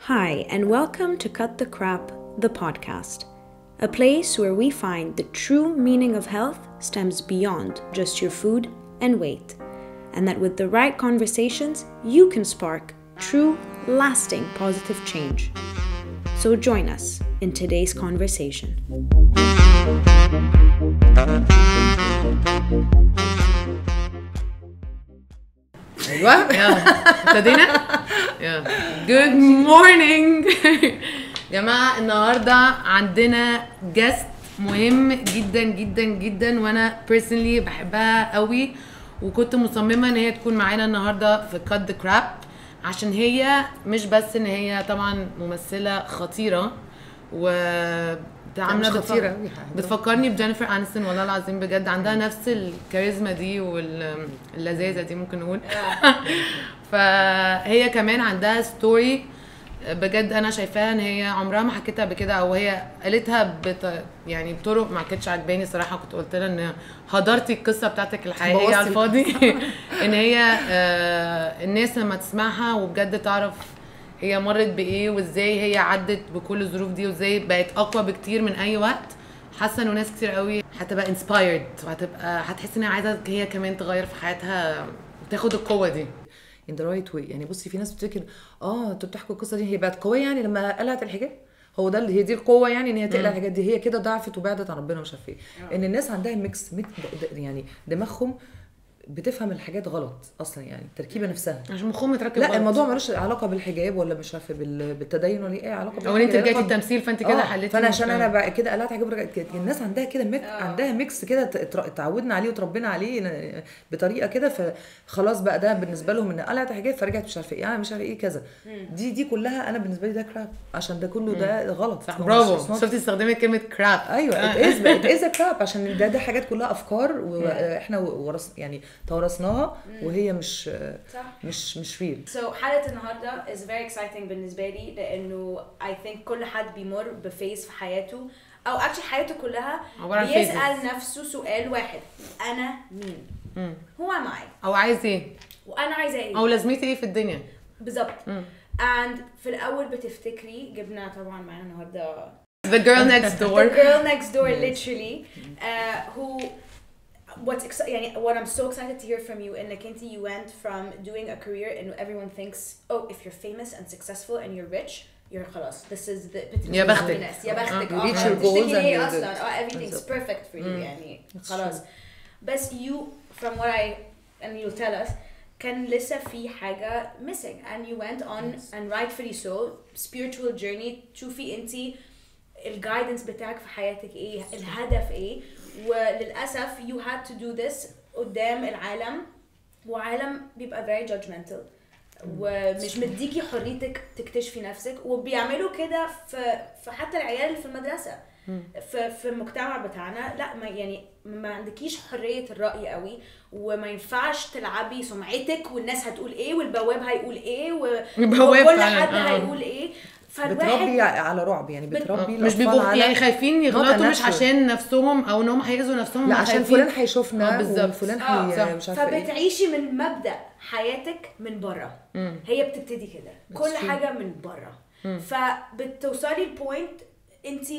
Hi, and welcome to Cut the Crap, the podcast, a place where we find the true meaning of health stems beyond just your food and weight, and that with the right conversations, you can spark true, lasting positive change. So join us in today's conversation. ايوه يلا ابتدينا يلا جود مورنينج جماعه النهارده عندنا جاست مهم جدا جدا جدا وانا بيرسونلي بحبها قوي وكنت مصممه ان هي تكون معانا النهارده في كات ذا كراب عشان هي مش بس ان هي طبعا ممثله خطيره و عامله مش بتف- خطيرة أوي. بتفكرني بجينيفر انستون والله العظيم بجد عندها نفس الكاريزما دي واللذاذه دي ممكن نقول فهي كمان عندها ستوري بجد انا شايفاها ان هي عمرها ما حكيتها قبل كده او هي قالتها بط... يعني بطرق ما كانتش عجباني صراحه كنت قلت لها ان هدرتي القصه بتاعتك الحقيقيه على بوظتي الفاضي ان هي آه، الناس لما تسمعها وبجد تعرف هي مرت بايه وازاي هي عدت بكل الظروف دي وازاي بقت اقوى بكتير من اي وقت حاسه انه ناس كتير قوي هتبقى انسبايرد وهتبقى هتحس ان هي عايزه هي كمان تغير في حياتها وتاخد القوه دي in the right way يعني بصي في ناس بتفتكر اه انتوا بتحكوا القصه دي هي بقت قويه يعني لما قلعت الحجاب هو ده اللي هي دي القوه يعني ان هي تقلع الحاجات دي هي كده ضعفت وبعدت عن ربنا مش عارف ايه ان الناس عندها ميكس ميك د- د- يعني دماغهم بتفهم الحاجات غلط اصلا يعني التركيبه نفسها عشان مخهم متركب لا غلط. الموضوع ملوش علاقه بالحجاب ولا مش عارفه بال- بالتدين ولا ايه علاقه او ان انت بالحاجة، رجعتي علاقة ب- التمثيل فانت كده آه، حليتي فانا عشان المشكلة. انا بقى كده قلعت حجاب رجعت كده الناس عندها كده ميك عندها ميكس كده ت- اتر- اتعودنا عليه وتربينا عليه ن- بطريقه كده فخلاص بقى ده بالنسبه لهم ان قلعت حجاب فرجعت مش عارفه ايه انا مش عارفه ايه كذا دي دي كلها انا بالنسبه لي ده كراب عشان ده كله ده غلط صح هو مش- برافو مش- شفتي استخدمت كلمه كراب ايوه ات از ات از كراب عشان ده ده حاجات كلها افكار واحنا ورث يعني تورثناها وهي مش صح مش مش ريل So حلقة النهاردة is very exciting بالنسبة لي لأنه I think كل حد بيمر بفيز في حياته أو actually حياته كلها عبارة عن بيسأل phases. نفسه سؤال واحد أنا مين؟ Who am I؟ او عايز ايه وأنا عايزة إيه؟ او لازمتي ايه في الدنيا بالظبط and في الأول بتفتكري جبنا طبعا معانا النهاردة the girl next the door girl next door literally uh, who what's exci- يعني what I'm so excited to hear from you انك انت you went from doing a career and everyone thinks oh if you're famous and successful and you're rich you're خلاص this is the epitome يا of بختك. happiness. يا بختك You اه reach خلاص. your goals تشتكي and ليه you're اصلا good. اه everything's بالظبط. perfect for you يعني خلاص true. بس you from what I and you'll tell us كان لسه في حاجة missing and you went on and rightfully so spiritual journey تشوفي انتي الجايدنس بتاعك في حياتك ايه الهدف ايه وللاسف you had to do this قدام العالم وعالم بيبقى very judgmental ومش مديكي حريتك تكتشفي نفسك وبيعملوا كده في في حتى العيال اللي في المدرسه في في المجتمع بتاعنا لا ما يعني ما عندكيش حريه الراي قوي وما ينفعش تلعبي سمعتك والناس هتقول ايه والبواب هيقول ايه و- البواب وكل فعلاً، حد آه. هيقول ايه بتربي فالواحد على رعب يعني بتربي مش الأطفال بيبقوا على يعني خايفين يغلطوا مش natural. عشان نفسهم او ان هم هيأذوا نفسهم لا هم عشان خايفين. فلان هيشوفنا آه، بالظبط. وفلان اه هي صح. مش عارفه ايه فبتعيشي من مبدا حياتك من بره هي بتبتدي كده كل true. حاجه من بره فبتوصلي لبوينت انت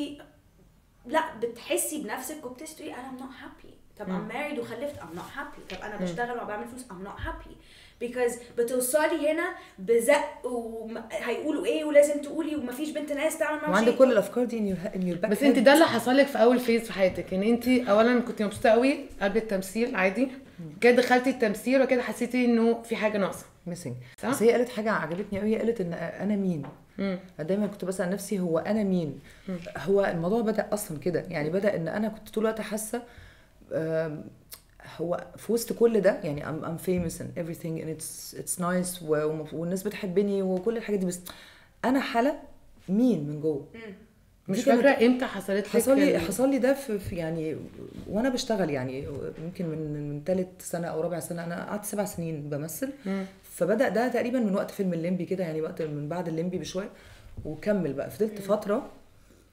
لا بتحسي بنفسك وبتستوي انا I'm not happy طب I'm married وخلفت I'm not happy طب انا بشتغل وبعمل فلوس I'm not happy because بتوصلي هنا بزق وهيقولوا ايه ولازم تقولي ومفيش بنت ناس تعمل معرفش وعندك إيه. كل الافكار دي in your, in your back بس head. انت ده اللي حصل لك في اول فيز في حياتك ان انت اولا كنت مبسوطه قوي قبل التمثيل عادي كده دخلتي التمثيل وكده حسيتي انه في حاجه ناقصه ميسنج صح؟ بس هي قالت حاجه عجبتني قوي هي قالت ان انا مين دايما كنت بسال نفسي هو انا مين هو الموضوع بدا اصلا كده يعني بدا ان انا كنت طول الوقت حاسه آم، هو في وسط كل ده يعني I'm, I'm famous and everything and it's it's nice و- وم- والناس بتحبني وكل الحاجات دي بس انا حاله مين من جوه مش دي كانت- فاكره امتى حصلت لك حصل لي ال- حصل لي ده في في يعني وانا بشتغل يعني يمكن من من ثالث سنه او رابع سنه انا قعدت سبع سنين بمثل فبدا ده تقريبا من وقت فيلم الليمبي كده يعني وقت من بعد الليمبي بشويه وكمل بقى فضلت فتره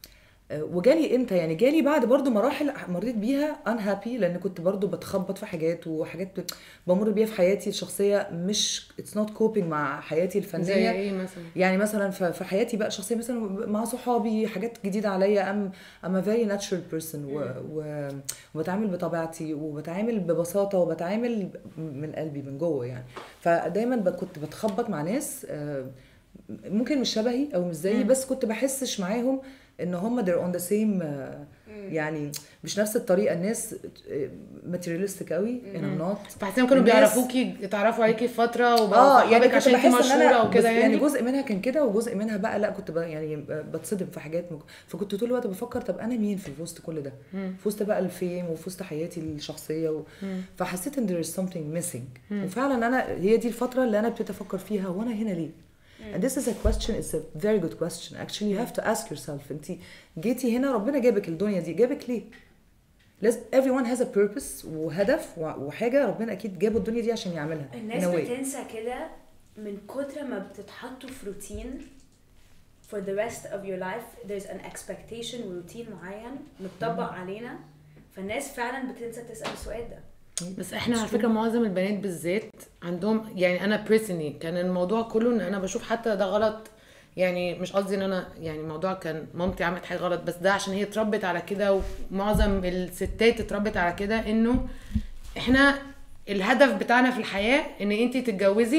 آه، وجالي امتى يعني جالي بعد برضو مراحل مريت بيها unhappy لان كنت برضو بتخبط في حاجات وحاجات بمر بيها في حياتي الشخصيه مش it's not coping مع حياتي الفنيه زي ايه مثلا يعني مثلا ف- في حياتي بقى الشخصيه مثلا مع صحابي حاجات جديده عليا ام ام very natural person و... و... وبتعامل بطبيعتي وبتعامل ببساطه وبتعامل من قلبي من جوه يعني فدايما ب- كنت بتخبط مع ناس آه، ممكن مش شبهي او مش زيي بس كنت بحسش معاهم ان هم they're on the same آه، يعني مش نفس الطريقه الناس ماتيريالستيك قوي and I'm not فحسين كانوا الناس- بيعرفوكي اتعرفوا عليكي فتره وبقوا اه صحابك يعني كنت عشان انت بحس ان انا مشهوره بس وكده يعني يعني جزء منها كان كده وجزء منها بقى لا كنت بقى يعني بتصدم في حاجات مك... فكنت طول الوقت بفكر طب انا مين في وسط كل ده في وسط بقى الفيم وفي وسط حياتي الشخصيه و... فحسيت ان there is something missing وفعلا انا هي دي الفتره اللي انا ابتديت افكر فيها وانا هنا ليه And this is a question, it's a very good question. Actually, you have to ask yourself, انت جيتي هنا ربنا جابك الدنيا دي جابك ليه؟ لازم everyone has a purpose وهدف و- وحاجة ربنا أكيد جابه الدنيا دي عشان يعملها. الناس in a way. بتنسى كده من كتر ما بتتحطوا في روتين for the rest of your life there's an expectation وروتين معين متطبق علينا فالناس فعلا بتنسى تسأل السؤال ده بس احنا على فكره معظم البنات بالذات عندهم يعني انا بريسني كان الموضوع كله ان انا بشوف حتى ده غلط يعني مش قصدي ان انا يعني الموضوع كان مامتي عملت حاجه غلط بس ده عشان هي اتربت على كده ومعظم الستات اتربت على كده انه احنا الهدف بتاعنا في الحياه ان انت تتجوزي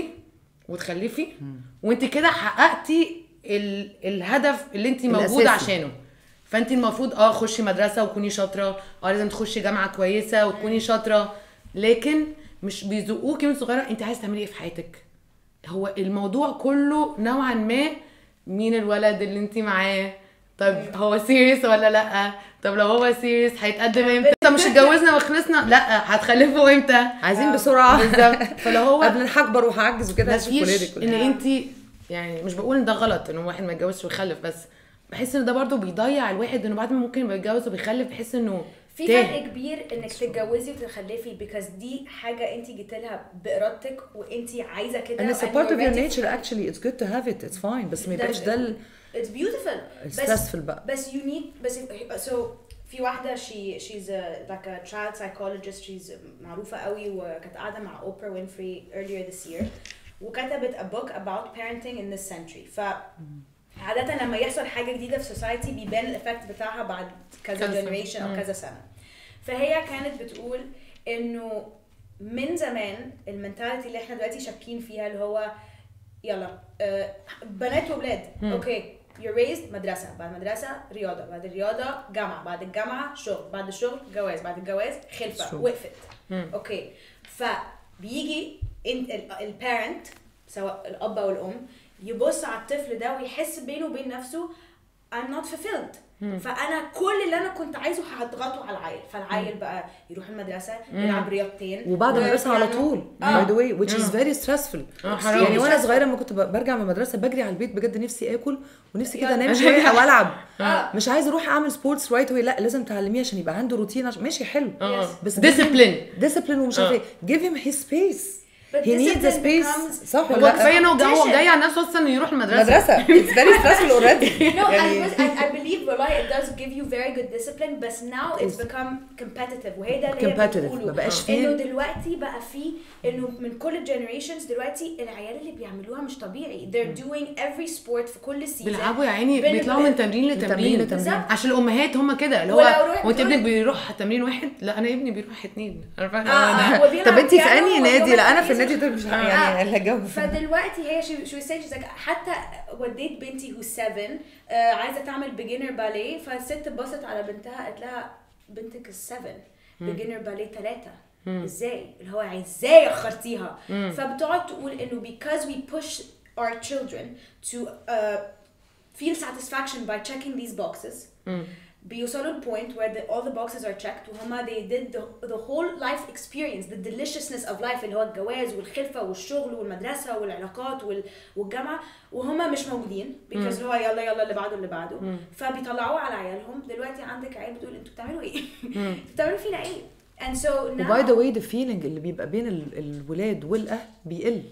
وتخلفي وانت كده حققتي ال... الهدف اللي انت موجود الأساسي. عشانه فانت المفروض اه خشي مدرسه وتكوني شاطره اه لازم تخشي جامعه كويسه وتكوني شاطره لكن مش بيزقوكي من صغيره انت عايزه تعملي ايه في حياتك هو الموضوع كله نوعا ما مين الولد اللي انت معاه طب هو سيريس ولا لا طب لو هو سيريس هيتقدم امتى طب مش اتجوزنا وخلصنا لا هتخلفوا امتى عايزين بسرعة بالظبط فلو هو قبل ما هكبر وهعجز وكده هشوف مفيش ولادك ان انت يعني مش بقول ان ده غلط ان واحد ما يتجوزش ويخلف بس بحس ان ده برضو بيضيع الواحد انه بعد ما ممكن يبقى يتجوز وبيخلف بيحس انه في تاه. فرق كبير انك تتجوزي وتخلفي because دي حاجه انت جيت لها بارادتك وانت عايزه كده and it's a and part you're of your ready nature for it. actually it's good to have it it's fine بس ما ده- يبقاش ده ال- it's beautiful It's بس stressful بقى. بس you need بس so في واحدة she she's a like a child psychologist she's معروفة قوي وكانت قاعدة مع Oprah Winfrey earlier this year وكتبت a book about parenting in this century ف عادة لما يحصل حاجة جديدة في society بيبان الإفكت بتاعها بعد كذا كذا سنة. generation أو مم. كذا سنة فهي كانت بتقول إنه من زمان المنتاليتي اللي احنا دلوقتي شاكين فيها اللي هو يلا آه، بنات وولاد اوكي you're raised مدرسة بعد مدرسة رياضة بعد الرياضة جامعة بعد الجامعة شغل بعد الشغل جواز بعد الجواز خلفة شغل. وقفت اوكي فبيجي البارنت سواء الأب أو الأم يبص على الطفل ده ويحس بينه وبين نفسه I'm not fulfilled فانا كل اللي انا كنت عايزه هضغطه على العيل فالعيل بقى يروح المدرسه يلعب رياضتين وبعد المدرسه على وبيانو. طول آه. by the way which is very stressful آه، حرام. يعني وانا stressful. صغيره لما كنت ب- برجع من المدرسه بجري على البيت بجد نفسي اكل ونفسي كده يلا. انام شويه او العب آه. مش عايزه اروح اعمل سبورتس رايت واي لا لازم تعلميه عشان يبقى عنده روتين عشان ماشي حلو اه بس ديسيبلين ديسيبلين ومش عارف آه. ايه give him his space But he needs a discipline space becomes- صح هو ولا كفايه لا انه هو Competition. جاي على نفسه اصلا انه يروح المدرسه مدرسه it's very stressful already No, يعني I, I, I believe والله it does give you very good discipline بس now it's It's become competitive وهي ده اللي هي Competitive. بتقوله ما بقاش فيه- انه دلوقتي بقى في انه من كل الجنريشنز دلوقتي العيال اللي بيعملوها مش طبيعي they're doing every sport في كل سيزون بيلعبوا يا عيني بين- بيطلعوا من تمرين من تمرين لتمرين لتمرين. بالظبط. عشان الامهات هم كده اللي ولو هو روح- هو انت روح- ابنك بيروح تمرين واحد لا انا ابني بيروح اتنين عارفه آه، هو بيلعب طب انت في بيانو انهي ويوم نادي لا انا في الخميس النادي دول مش آه. يعني اللي هجاوب فدلوقتي هي شو شو saying she's like حتى وديت بنتي who's 7 آه عايزه تعمل beginner باليه فالست بصت على بنتها قالت لها بنتك is 7 beginner باليه 3 ازاي اللي هو ازاي اخرتيها فبتقعد تقول انه because we push our children to uh, feel satisfaction by checking these boxes بيوصلوا البوينت where the, all the boxes are checked وهما they did the, the whole life experience the deliciousness of life اللي هو الجواز والخلفة والشغل والمدرسة والعلاقات وال, والجامعة وهما مش موجودين because اللي هو يلا يلا اللي بعده اللي بعده فبيطلعوه على عيالهم دلوقتي عندك عيال بتقول انتوا بتعملوا ايه؟ انتوا بتعملوا فينا ايه؟ and so now وباي ذا واي ذا فيلينج اللي بيبقى بين ال- الولاد والاهل بيقل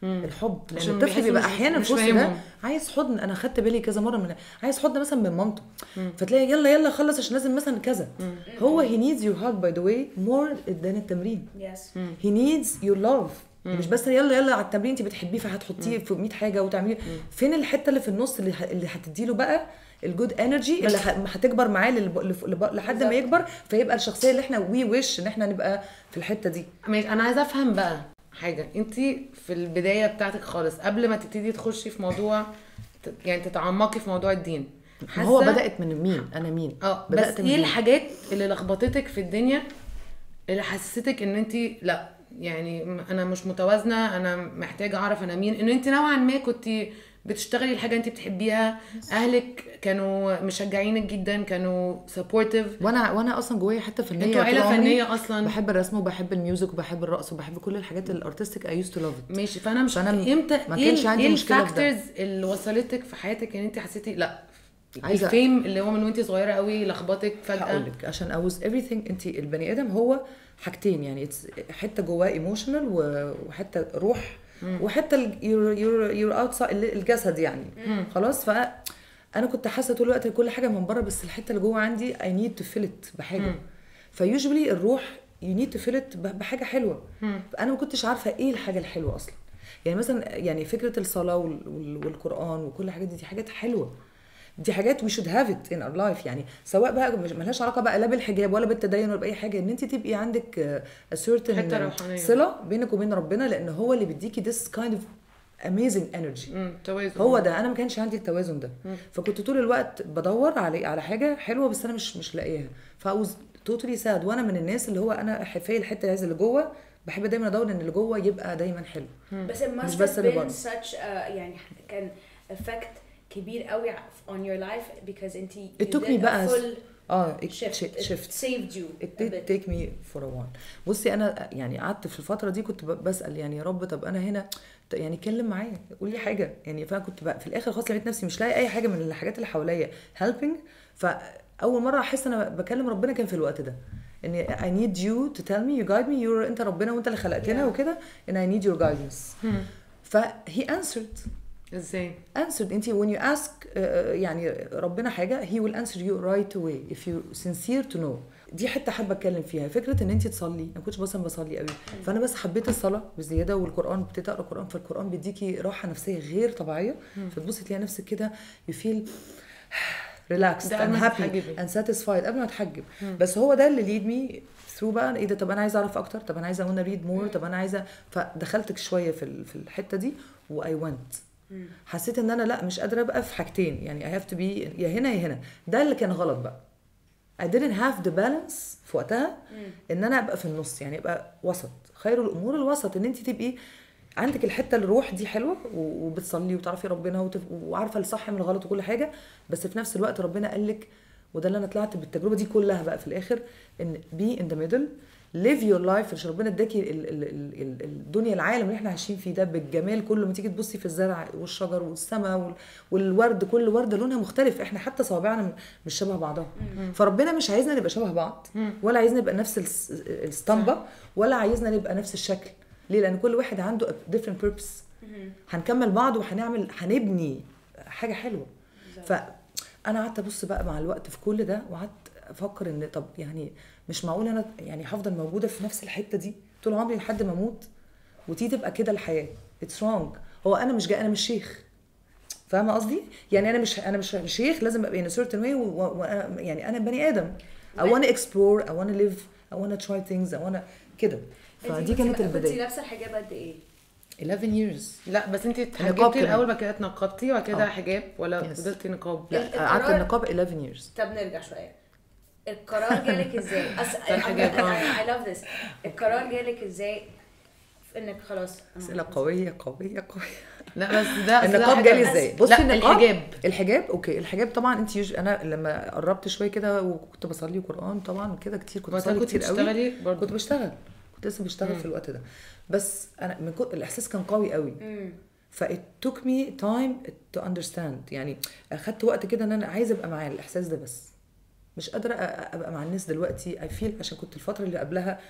الحب لان عشان الطفل بيحسوا بيبقى مش- احيانا مش في الوسط ده فاهمهم. عايز حضن انا خدت بالي كذا مره من عايز حضن مثلا من مامته فتلاقي يلا يلا خلص عشان لازم مثلا كذا هو he needs your hug by the way more than التمرين Yes. he needs your love مش بس يلا يلا على التمرين انت بتحبيه فهتحطيه في 100 حاجه وتعملي فين الحته اللي في النص اللي ه- اللي هتديله بقى الجود انرجي اللي ه- هتكبر معاه للب- لف- لب- لحد ما بالظبط. يكبر فيبقى الشخصيه اللي احنا وي ويش ان احنا نبقى في الحته دي ماشي انا عايزه افهم بقى حاجه انت في البدايه بتاعتك خالص قبل ما تبتدي تخشي في موضوع ت- يعني تتعمقي في موضوع الدين ما هو حاسة- بدات من مين انا مين اه بدات بس من ايه مين؟ الحاجات اللي لخبطتك في الدنيا اللي حسستك ان انت لا يعني م- انا مش متوازنه انا محتاجه اعرف انا مين ان انت نوعا ما كنت بتشتغلي الحاجه انت بتحبيها اهلك كانوا مشجعينك جدا كانوا سبورتيف وانا وانا اصلا جوايا حته فنيه انتوا طول عيله عمري فنيه اصلا بحب الرسم وبحب الميوزك وبحب الرقص وبحب كل الحاجات الارتستيك اي يوست تو لاف ماشي فانا مش فأنا م- امتى ما ايه كانش ال- عندي ايه مشكلة في ده. الفاكتورز اللي وصلتك في حياتك ان انت حسيتي لا عايزة- الفيم اللي هو من وانت صغيره قوي لخبطك فجاه هقول لك عشان اواز everything انت البني ادم هو حاجتين يعني it's حته جواه ايموشنال وحته روح وحته يور يور يور اوتسايد الجسد يعني خلاص ف انا كنت حاسه طول الوقت كل حاجه من بره بس الحته اللي جوه عندي اي نيد تو فيل ات بحاجه فيوجولي الروح يو نيد تو فيل ات بحاجه حلوه فانا ما كنتش عارفه ايه الحاجه الحلوه اصلا يعني مثلا يعني فكره الصلاه وال- وال- والقران وكل الحاجات دي دي حاجات حلوه دي حاجات وي شود هاف ات ان اور لايف يعني سواء بقى مش ملهاش علاقه بقى لا بالحجاب ولا بالتدين ولا باي حاجه ان انت تبقي عندك سيرتن حتة روحانية. صله بينك وبين ربنا لان هو اللي بيديكي this kind of amazing energy امم توازن هو ده انا ما كانش عندي التوازن ده فكنت طول الوقت بدور على على حاجه حلوه بس انا مش مش لاقيها فاوز توتالي ساد وانا من الناس اللي هو انا حفايه الحته عايزه اللي جوه بحب دايما ادور ان اللي جوه يبقى دايما حلو بس it must مش بس have اللي been بره. such a يعني كان effect كبير قوي on your life because انت It took me بقى full اه shift shift, it shift. saved you It a did bit. take me for a while بصي انا يعني قعدت في الفتره دي كنت ب- بسال يعني يا رب طب انا هنا ط- يعني اتكلم معايا قول لي حاجه يعني فانا كنت بقى في الاخر خلاص لقيت نفسي مش لاقي اي حاجه من الحاجات اللي حواليا helping فاول مره احس انا بكلم ربنا كان في الوقت ده ان I need you to tell me you guide me you're انت ربنا وانت اللي خلقتنا Yeah. وكده and I need your guidance ف he answered ازاي answered انت when you ask uh, يعني ربنا حاجه he will answer you right away if you sincere to know دي حته حابه اتكلم فيها فكره ان انت تصلي انا ما كنتش مثلا بصلي قوي فانا بس حبيت الصلاه بزياده والقران ابتديت اقرا قران فالقران بيديكي راحه نفسيه غير طبيعيه فتبصي تلاقي نفسك كده you feel relaxed ده قبل and ما happy تتحجبي. and satisfied قبل ما اتحجب بس هو ده اللي ليد مي ثرو بقى ايه ده طب انا عايزه اعرف اكتر طب انا عايزه وانا ريد مور طب انا عايزه فدخلت شويه في ال- في الحته دي واي ونت حسيت ان انا لا مش قادره ابقى في حاجتين يعني I have to be يا هنا يا هنا ده اللي كان غلط بقى I didn't have the balance في وقتها ان انا ابقى في النص يعني ابقى وسط خير الامور الوسط ان انت تبقي عندك الحته الروح دي حلوه و- وبتصلي وتعرفي ربنا وتف- وعارفه الصح من الغلط وكل حاجه بس في نفس الوقت ربنا قال لك وده اللي انا طلعت بالتجربه دي كلها بقى في الاخر ان بي ان ذا ميدل live your life عشان ربنا اداكي ال- ال- ال- ال- الدنيا العالم اللي احنا عايشين فيه ده بالجمال كله لما تيجي تبصي في الزرع والشجر والسماء وال- والورد كل ورده لونها مختلف احنا حتى صوابعنا م- مش شبه بعضها فربنا مش عايزنا نبقى شبه بعض ولا عايزنا نبقى نفس الس- الاسطمبه ولا عايزنا نبقى نفس الشكل ليه لان كل واحد عنده a different purpose هنكمل بعض وهنعمل هنبني حاجه حلوه فانا قعدت ابص بقى مع الوقت في كل ده وقعدت افكر ان طب يعني مش معقول انا يعني هفضل موجوده في نفس الحته دي طول عمري لحد ما اموت ودي تبقى كده الحياه اتس رونج هو انا مش جاي انا مش شيخ فاهمه قصدي يعني انا مش انا مش مش شيخ لازم ابقى in a certain way و- و- وأنا- يعني انا بني ادم I wanna explore I wanna live I wanna try things I wanna كده فدي كانت كنت البدايه لابسه الحجاب قد ايه؟ 11 years لا بس انت النقاب اتحجبتي كمان. الاول بعد كده اتنقبتي وبعد كده اه. حجاب ولا Yes. فضلتي نقاب لا القرار- قعدت النقاب 11 years طب نرجع شويه القرار جالك ازاي؟ أص... بتاع الحجاب، اه. I love this القرار جالك ازاي في انك خلاص اسئله قويه قويه قويه لا بس ده أصل ده النقاب حاجة- جالي ازاي بصي لا النقاب الحجاب الحجاب اوكي الحجاب طبعا انت يوج... انا لما قربت شويه كده وكنت بصلي قران طبعا كده كتير كنت وقتها بصلي كنت كتير قوي بتشتغلي برضه كنت بشتغل كنت لسه بشتغل في الوقت ده بس انا من كنت الاحساس كان قوي قوي ف it took me time to understand يعني اخدت وقت كده ان انا عايزه ابقى معاه الاحساس ده بس مش قادره أ- ابقى مع الناس دلوقتي I feel عشان كنت الفتره اللي قبلها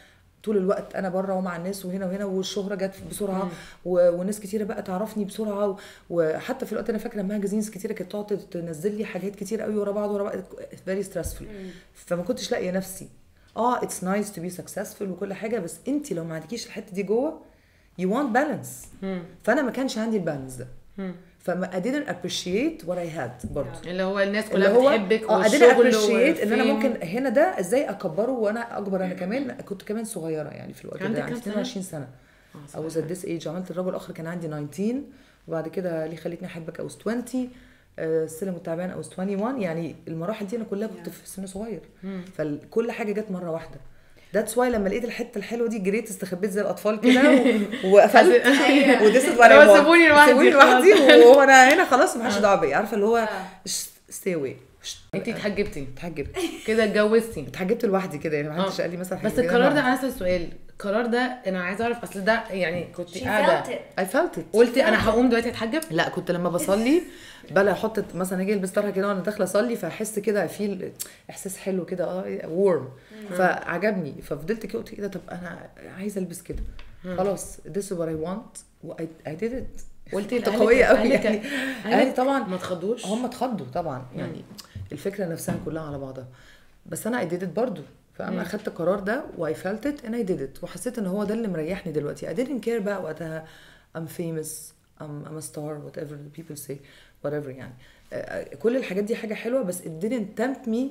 طول الوقت انا بره ومع الناس وهنا وهنا والشهره جت بسرعه و... وناس كتيره بقى تعرفني بسرعه و... وحتى في الوقت انا فاكره ماجازينز كتيره كانت تقعد تنزل لي حاجات كتير قوي ورا بعض ورا بعض فيري ستريسفul فما كنتش لاقيه نفسي اه اتس نايس تو بي سكسسفul وكل حاجه بس انت لو ما عندكيش الحته دي جوه يو want بالانس فانا ما كانش عندي البالانس ده فما I didn't appreciate what I had برضه اللي هو الناس اللي كلها هو بتحبك اه I didn't والشغل appreciate ان انا والفيم. ممكن هنا ده ازاي اكبره وانا اكبر انا كمان كنت كمان صغيره يعني في الوقت عندك ده يعني كام سنة؟ 22 سنه I was at this age عملت الرجل الاخر كان عندي 19 وبعد كده ليه خليتني احبك I was 20 آه، السلم والتعبان I was 21 يعني المراحل دي انا كلها كنت في سن صغير فكل حاجه جت مره واحده ذاتس واي لما لقيت الحته الحلوه دي جريت استخبيت زي الاطفال كده و- وقفلت وذس از اللي هو سيبوني لوحدي سيبوني خلاص. لوحدي وانا هنا خلاص ما حدش دعوه بيا عارفه اللي هو ستي اواي انت اتحجبتي اتحجبت كده اتجوزتي اتحجبت لوحدي كده يعني ما حدش آه. قال لي مثلا بس حاجة كده. القرار ده انا اسال سؤال القرار ده انا عايزه اعرف اصل ده يعني كنت she felt قاعده it I felt it قلتي انا هقوم دلوقتي اتحجب لا كنت لما بصلي بلا احط مثلا اجي البس طرحه كده وانا داخله اصلي فاحس كده في احساس حلو كده اه وورم فعجبني ففضلت كده قلت ايه ده طب انا عايزه البس كده خلاص this is what I want و I, I did it قلتي كنت لأهلك- قويه قوي أهلك- يعني أهلك اهلي طبعا ما تخضوش هم اتخضوا طبعا يعني الفكره نفسها كلها على بعضها بس انا اي ديد برضو فانا اخدت القرار ده واي فيلت ات and I did it وحسيت ان هو ده اللي مريحني دلوقتي I didn't care بقى وقتها I'm famous I'm, I'm a star whatever the people say whatever يعني آه، كل الحاجات دي حاجه حلوه بس it didn't tempt me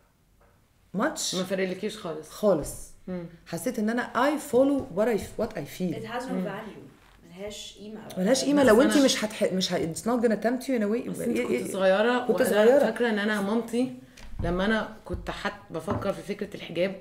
much ما فرقلكيش خالص خالص حسيت ان انا I follow what I what I feel it has no value ملهاش قيمه ملهاش قيمه بس لو انت أنا- مش هتح... مش ه... it's not gonna tempt you in a way بس يبقى انت إيه- كنت إيه- صغيره كنت وأنا صغيرة. فاكره ان انا مامتي لما انا كنت حتى بفكر في فكره الحجاب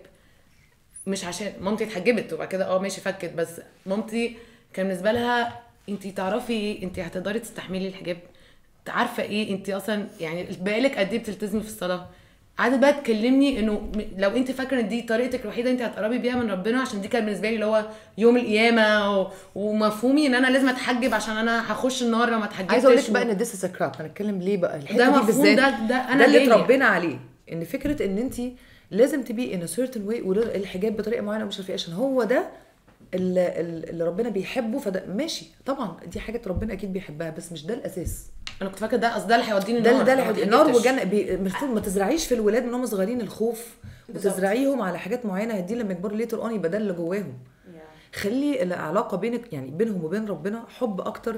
مش عشان مامتي اتحجبت وبعد كده اه ماشي فكت بس مامتي كان بالنسبه لها انت تعرفي ايه انت هتقدري تستحملي الحجاب عارفه ايه انت اصلا يعني بقالك قد ايه بتلتزمي في الصلاه قعدت بقى تكلمني انه م- لو انت فاكره ان دي طريقتك الوحيده انت هتقربي بيها من ربنا عشان دي كان بالنسبه لي اللي هو يوم القيامه و... ومفهومي ان انا لازم اتحجب عشان انا هخش النار لو ما اتحجبتش عايزه اقول لك و- بقى ان this is a crap هنتكلم ليه بقى الحته ده دي مفهوم، بالذات ده- ده أنا ده اللي جالي. اتربينا عليه ان فكره ان انت لازم تبي in a certain way والحجاب بطريقه معينه مش عارفه ايه عشان هو ده اللي, اللي ربنا بيحبه فده ماشي طبعا دي حاجه ربنا اكيد بيحبها بس مش ده الاساس انا كنت فاكره ده اصل ده اللي هيوديني ده النار اللي ده لو ما اللي النار اتحجبتش. والجنه بي- المفروض ما تزرعيش في الولاد من هم صغيرين الخوف وتزرعيهم على حاجات معينه هدي لما يكبروا ليتر اون يبقى ده اللي جواهم خلي العلاقه بينك يعني بينهم وبين ربنا حب اكتر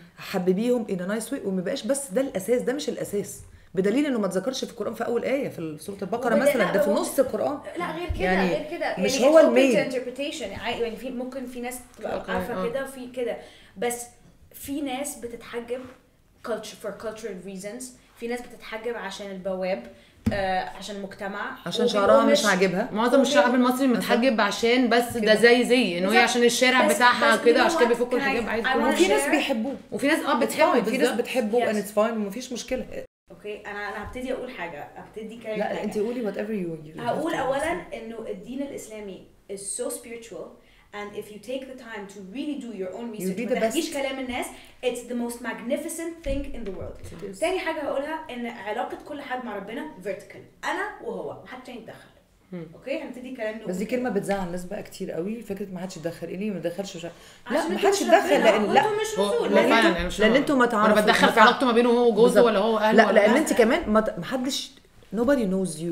حببيهم ان نايس واي وما يبقاش بس ده الاساس ده مش الاساس بدليل انه ما اتذكرش في القران في اول ايه في سوره البقره وبدا- مثلا ده في لا، هو- نص القران لا غير كده يعني غير كده مش يعني هو it's open المين. to interpretation يعني في ممكن في ناس تبقى أوكي، عارفه آه. كده وفي كده بس في ناس بتتحجب culture for cultural reasons في ناس بتتحجب عشان البواب آه عشان المجتمع عشان وبيبقوا شعرها مش عاجبها معظم الشعب المصري متحجب عشان بس ده زي زي انه هي عشان الشارع بس- بتاعها بس كده you know عشان كده what? بيفكوا Can I- الحجاب عايز I كل wanna وفي حاجة. ناس share- بيحبوه وفي ناس اه It's بتحبه fine. في ناس بالظبط. بتحبه Yes. and it's fine ومفيش مشكله اوكي انا انا هبتدي اقول حاجه هبتدي كلام لا انت قولي وات ايفر يو هقول اولا انه الدين الاسلامي is so spiritual and if you take the time to really do your own research be ما the تحكيش best. كلام الناس it's the most magnificent thing in the world It is. تاني حاجه هقولها ان علاقه كل حد مع ربنا vertical انا وهو محدش تاني يتدخل اوكي هنبتدي كلام بس دي كلمه بتزعل الناس بقى كتير قوي فكره ما حدش يتدخل ايه ليه ما يدخلش مش عارف- لا عشان ما انتوا حدش مش يتدخل ربنا، لان لا وانتوا مش هو رسول هو لأن فعلا انتوا- انا مش لأن فاهمة. انتوا ما انا تعرفوا- بتدخل ما في تع- علاقته ما بينه هو وجوزه بالظبط. ولا هو اهله لا ولا لان لا. انت كمان ما ت- ما حدش nobody knows you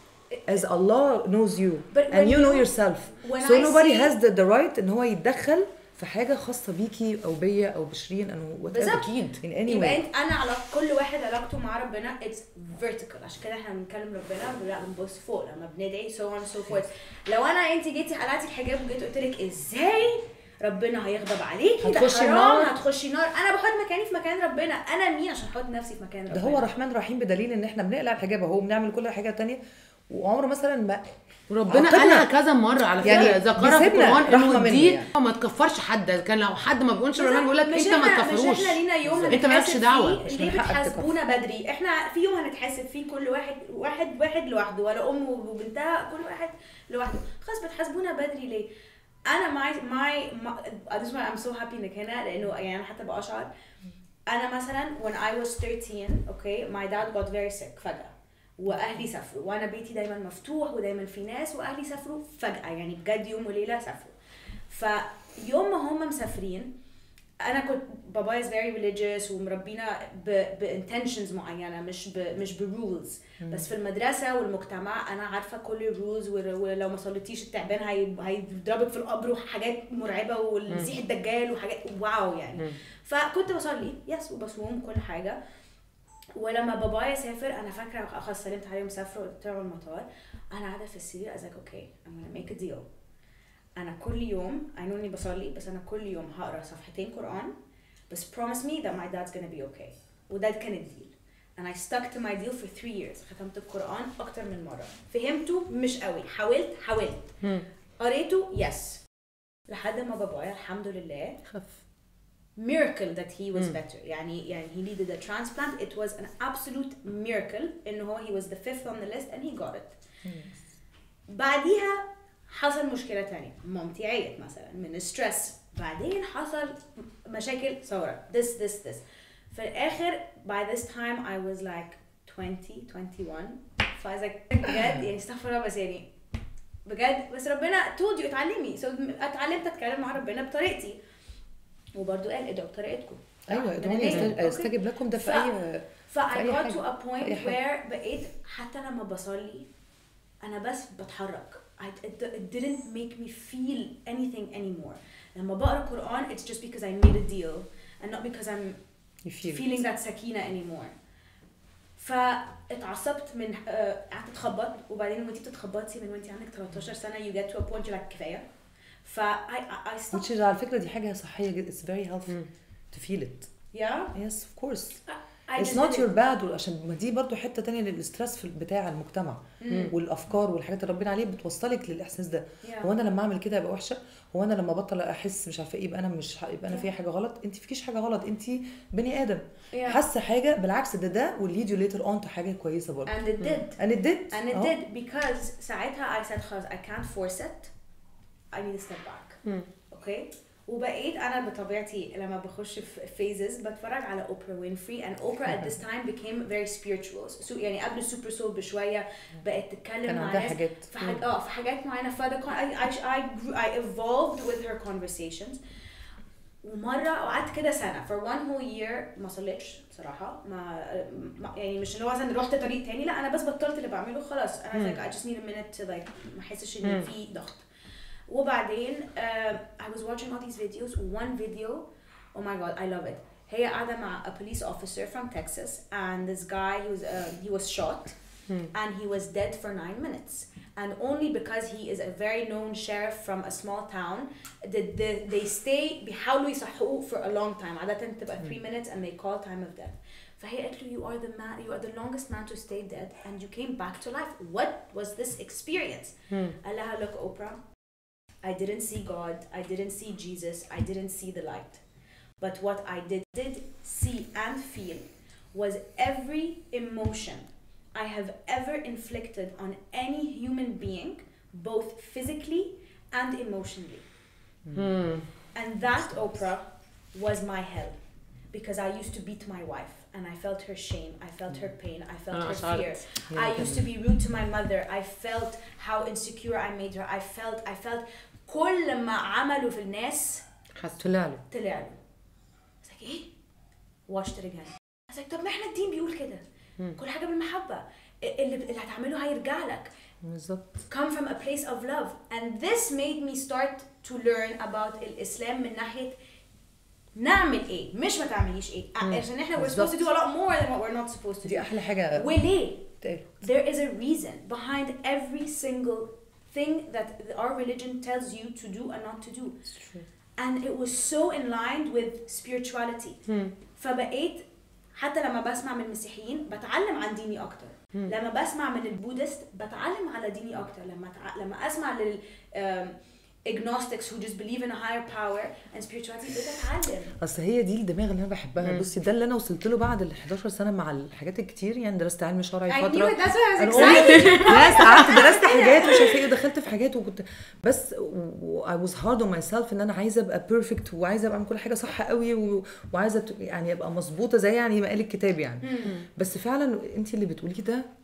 as Allah knows you But and when you know you- yourself when so I nobody see- has the, the right ان هو يتدخل في حاجه خاصه بيكي او بيا او بشيرين او whatever بالظبط. اكيد in any يبقى way انت انا على كل واحد علاقته مع ربنا it's vertical عشان كده احنا بنكلم ربنا لا بنبص فوق لما بندعي so on and so forth لو انا انت جيتي قلعتي الحجاب وجيت قلت لك ازاي ربنا هيغضب عليكي ده هتخشي حرام النار. هتخشي نار انا بحط مكاني في مكان ربنا انا مين عشان احط نفسي في مكان ربنا ده هو رحمن رحيم بدليل ان احنا بنقلع الحجاب اهو بنعمل كل حاجه تانية وعمره مثلا ما وربنا عاقبنا. قالها كذا مره على فكره يعني يعني ذكرها في بيسيبنا القران رحمة انه منه دي يعني. ما تكفرش حد كان لو حد ما بيقولش ربنا بيقول لك مش انت ما احنا- تكفروش مش احنا لينا يوم انت مالكش هنتحاسب دعوه فيه مش ليه من حقك بتحاسبونا بدري احنا في يوم هنتحاسب فيه كل واحد واحد واحد لوحده ولا ام وبنتها كل واحد لوحده خلاص بتحاسبونا بدري ليه انا معي معي this why I'm so happy انك هنا لانه يعني انا حتى بأشعر انا مثلا when I was 13 okay my dad got very sick فجأة واهلي سافروا وانا بيتي دايما مفتوح ودايما في ناس واهلي سافروا فجاه يعني بجد يوم وليله سافروا فيوم ما هم مسافرين انا كنت بابايا از فيري ريليجيوس ومربينا بانتنشنز معينه مش ب مش برولز بس في المدرسه والمجتمع انا عارفه كل الرولز ولو ما صليتيش التعبان هي- هيضربك في القبر وحاجات مرعبه والمسيح الدجال وحاجات واو يعني فكنت بصلي يس وبصوم كل حاجه ولما بابايا سافر انا فاكره خلاص سلمت عليهم سافروا طلعوا المطار انا قاعده في السرير I was like اوكي I'm gonna make a deal انا كل يوم I know اني بصلي بس انا كل يوم هقرا صفحتين قران بس promise me that my dad's gonna be okay وده كان الديل and I stuck to my deal for three years ختمت القرآن أكتر من مرة فهمته مش قوي حاولت حاولت قريته يس لحد ما بابايا الحمد لله خف miracle that he was better يعني يعني he needed a transplant it was an absolute miracle إن هو he was the fifth on the list and he got it بعديها حصل مشكلة تانية مامتي عيت مثلا من الستريس بعدين حصل مشاكل ثورة this this this في الآخر by this time I was like 20 21 ف I was like بجد يعني استغفر الله بس يعني بجد بس ربنا told you اتعلمي so اتعلمت اتكلم مع ربنا بطريقتي وبرضه قال ادعوا بطريقتكم ايوه ربنا ادعوني نادي. يست- يستجب لكم ده في ف- اي ف I في أي got حاجة. to a في point أي حاجة. where بقيت حتى لما بصلي أنا بس بتحرك I, it, it didn't make me feel anything anymore لما بقرا قرآن it's just because I made a deal and not because I'm You feel feeling that سكينة anymore فاتعصبت من آه، قعدت اتخبط وبعدين وانتي بتتخبطي من وانتي عندك 13 سنة you get to a point you're like كفاية ف I, I, I which stopped is على فكره دي حاجه صحيه جدا it's very healthy to feel it yeah yes of course I it's just not did your it. bad عشان ما دي برضو حته تانية للاسترس في بتاع المجتمع والافكار والحاجات اللي ربنا عليه بتوصلك للاحساس ده Yeah. هو انا لما اعمل كده ابقى وحشه هو انا لما ابطل احس مش عارفه ايه يبقى انا مش ه- يبقى انا Yeah. فيا حاجه غلط انت فيكيش حاجه غلط انت بني ادم Yeah. حاسه حاجه بالعكس ده ده will lead you later on to حاجه كويسه برضه and it did and it did And it أهو. did because ساعتها I said خلاص I can't force it I need to step back اوكي وبقيت انا بطبيعتي لما بخش في phases بتفرج على اوبرا وينفري and Oprah at this time became very spiritual so يعني قبل السوبر سول بشويه بقت تتكلم كان مع عندها ناس حاجات. في حاجات اه في حاجات معينه ف the con- I, I, I, grew, I evolved with her conversations ومره قعدت كده سنه for one whole year ما صليتش بصراحه ما, ما يعني مش اللي هو مثلا رحت طريق تاني لا انا بس بطلت اللي بعمله خلاص انا like I just need a minute to like ما احسش ان في ضغط وبعدين uh, I was watching all these videos one video oh my god I love it هي قاعدة مع a police officer from Texas and this guy he was uh, he was shot and he was dead for nine minutes and only because he is a very known sheriff from a small town did the, they stay بيحاولوا يصحوه for a long time عادة تبقى three minutes and they call time of death فهي قالت له you are the man you are the longest man to stay dead and you came back to life what was this experience قال لها look Oprah I didn't see God, I didn't see Jesus, I didn't see the light. But what I did, did see and feel was every emotion I have ever inflicted on any human being, both physically and emotionally. And that, Oprah, was my hell. Because I used to beat my wife and I felt her shame, I felt her pain, I felt Ah, her sorry. fear. I used to be rude to my mother. I felt how insecure I made her. I felt I felt كل ما عملوا في الناس طلع له طلع له. I was like ايه؟ watched it again. I was like طب ما احنا الدين بيقول كده. كل حاجة بالمحبة. اللي اللي هتعمله هيرجع لك. بالظبط come from a place of love and this made me start to learn about الإسلام من ناحية نعمل ايه مش ما تعمليش ايه عشان احنا we're supposed to do a lot more than what we're not supposed to دي do احلى حاجه وليه تقال. there is a reason behind every single thing that our religion tells you to do and not to do and it was so in line with spirituality فبقيت حتى لما بسمع من المسيحيين بتعلم عن ديني اكتر لما بسمع من البودست بتعلم على ديني اكتر لما تع... لما اسمع لل um, agnostics who just believe in a higher power and spirituality بتتعلم اصل هي دي الدماغ اللي انا بحبها بصي ده اللي انا وصلت له بعد ال 11 سنه مع الحاجات الكتير يعني درست علم شرعي I knew فتره it that's why I was أنا excited قلت- يس قعدت درست حاجات ومش عارفه ايه ودخلت في حاجات وكنت بس و I was hard on myself ان انا عايزه ابقى بيرفكت وعايزه ابقى اعمل كل حاجه صح قوي و- وعايزه ت- يعني ابقى مظبوطه زي يعني ما قال الكتاب يعني بس فعلا انت اللي بتقوليه ده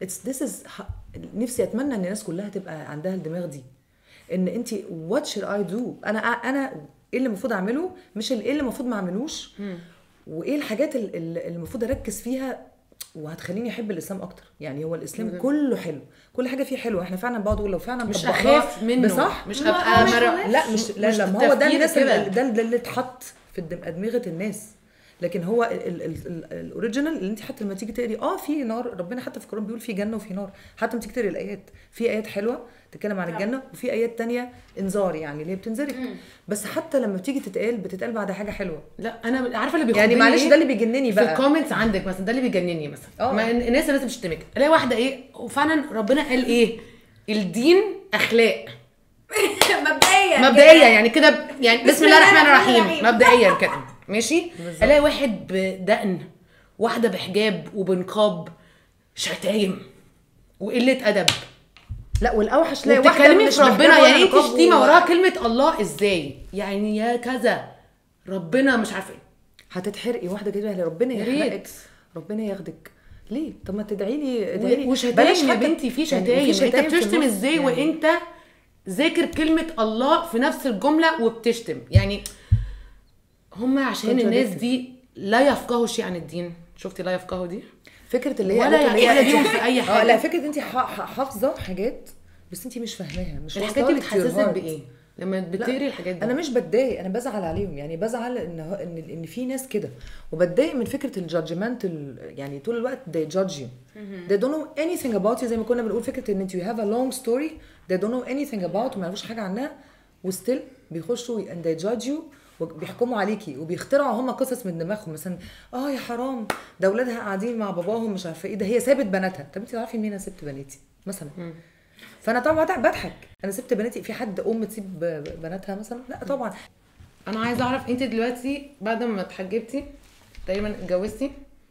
اتس ذس از نفسي اتمنى ان الناس كلها تبقى عندها الدماغ دي ان انت وات شود اي دو انا انا ايه اللي المفروض اعمله مش ال- ايه اللي المفروض ما اعملوش وايه الحاجات ال- ال- اللي المفروض اركز فيها وهتخليني احب الاسلام اكتر يعني هو الاسلام كله حلو كل حاجه فيه حلوه احنا فعلا بقعد اقول لو فعلا مش طبقناها اخاف منه بصح مش ما هو ابقى مش مر... خوف. لا مش لا مش لا ما هو ده تفكير الناس كده. اللي ده اللي اللي اتحط في الدم- ادمغه الناس لكن هو ال- ال- ال- ال- الاوريجينال اللي انت حتى لما تيجي تقري اه في نار ربنا حتى في القران بيقول في جنه وفي نار حتى لما تيجي تقري الايات في ايات حلوه تتكلم عن الجنه وفي ايات تانية انذار يعني اللي هي بتنذرك بس حتى لما بتيجي تتقال بتتقال بعد حاجه حلوه لا انا عارفه اللي بيخضني يعني معلش إيه؟ ده اللي بيجنني في بقى الكومنتس عندك مثلا ده اللي بيجنني مثلا اه. ما الناس الناس بتشتمك الاقي واحده ايه وفعلا ربنا قال ايه الدين اخلاق مبدئيا مبدئيا يعني كده يعني بسم الله الرحمن الرحيم الرحيم. مبدئيا كده ماشي الاقي واحد بدقن واحده بحجاب وبنقاب شتايم وقله ادب لا والاوحش تلاقي واحده وبتتكلمي مش في ربنا محجبة يعني انت ولا نقاب شتيمه و- وراها كلمه الله ازاي يعني يا كذا ربنا مش عارفه ايه هتتحرقي واحده كده ربنا يا ريت. يحرقك ربنا ياخدك ليه طب ما تدعي لي ادعي لي وشتايم بلاش يا حتى- بنتي في يعني شتايم في انت شتايم في بتشتم النص ازاي يعني. وانت ذاكر كلمه الله في نفس الجمله وبتشتم يعني هم عشان الناس Contradictory. دي لا يفقهوا شيء عن الدين شفتي لا يفقهوا دي فكره اللي هي ولا قالت اللي يعني هي ولا انت- ليهم في أي اه حاجة. لا فكره انت ح- ح- حافظه حاجات بس انت مش فاهماها مش الحاجات واصلة دي لك to your بتحسسك heart. بايه لما بتقري الحاجات دي انا مش بتضايق انا بزعل عليهم يعني بزعل ان هو- ان ان في ناس كده وبتضايق من فكره الجادجمنت يعني طول الوقت they judge you they don't know anything about you زي ما كنا بنقول فكره ان انت you have a long story they don't know anything about وما يعرفوش حاجه عنها وستيل بيخشوا and they judge you وبيحكموا عليكي وبيخترعوا هم قصص من دماغهم مثلا اه يا حرام ده اولادها قاعدين مع باباهم مش عارفه ايه ده هي سابت بناتها طب انت تعرفي مين انا سبت بناتي مثلا فانا طبعا بضحك انا سبت بناتي في حد ام تسيب بناتها مثلا لا طبعا انا عايزه اعرف انت دلوقتي بعد ما اتحجبتي تقريبا اتجوزتي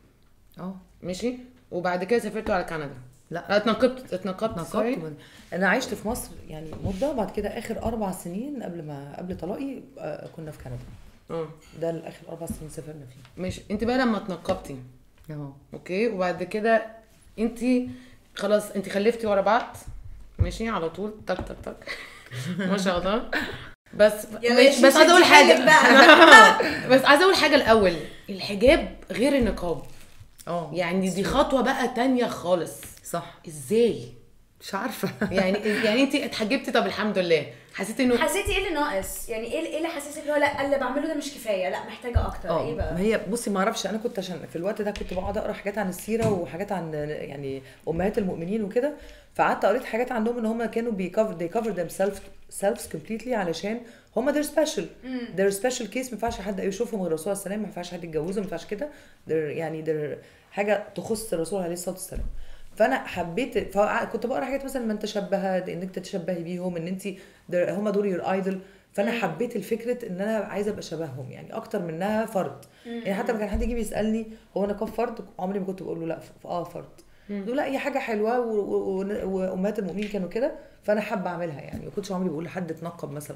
اه ماشي وبعد كده سافرتوا على كندا لا اتنقبت اتنقبت نقبت سوري من... انا عشت في مصر يعني مده بعد كده اخر اربع سنين قبل ما قبل طلاقي آه، كنا في كندا اه ده الاخر اربع سنين سافرنا فيه ماشي انت بقى لما اتنقبتي اه اوكي وبعد كده انت خلاص انت خلفتي ورا بعض ماشي على طول تك تك تك ما شاء الله بس يا ماشي باشا بس عايزه اقول شدي حاجه حيلك بقى. بس عايزه اقول حاجه الاول الحجاب غير النقاب اه يعني دي خطوه بقى تانية خالص صح ازاي مش عارفه يعني يعني انت اتحجبتي طب الحمد لله حسيتي انه حسيتي ايه اللي ناقص يعني ايه ايه اللي حسيتك اللي هو لا اللي بعمله ده مش كفايه لا محتاجه اكتر اه ايه بقى ما هي بصي ما اعرفش انا كنت عشان في الوقت ده كنت بقعد اقرا حاجات عن السيره وحاجات عن يعني امهات المؤمنين وكده فقعدت قريت حاجات عندهم ان هم كانوا بيكفر they cover themselves selves completely علشان هم they're special they're special case ما ينفعش حد يشوفهم غير الرسول عليه السلام ما ينفعش حد يتجوزهم ما ينفعش كده they're يعني they're حاجه تخص الرسول عليه الصلاه والسلام فانا حبيت فكنت بقرا حاجات مثلا من تشبه انك تتشبهي بيهم ان انت هم دول يور ايدل فانا حبيت الفكره ان انا عايزه ابقى شبههم يعني اكتر منها فرد يعني حتى لما كان حد يجي يسالني هو انا كم فرد عمري ما كنت بقول له لا ف- اه فرد يقول لا هي حاجه حلوه و- و- و- وامهات المؤمنين كانوا كده فانا حابه اعملها يعني ما كنتش عمري بقول لحد اتنقب مثلا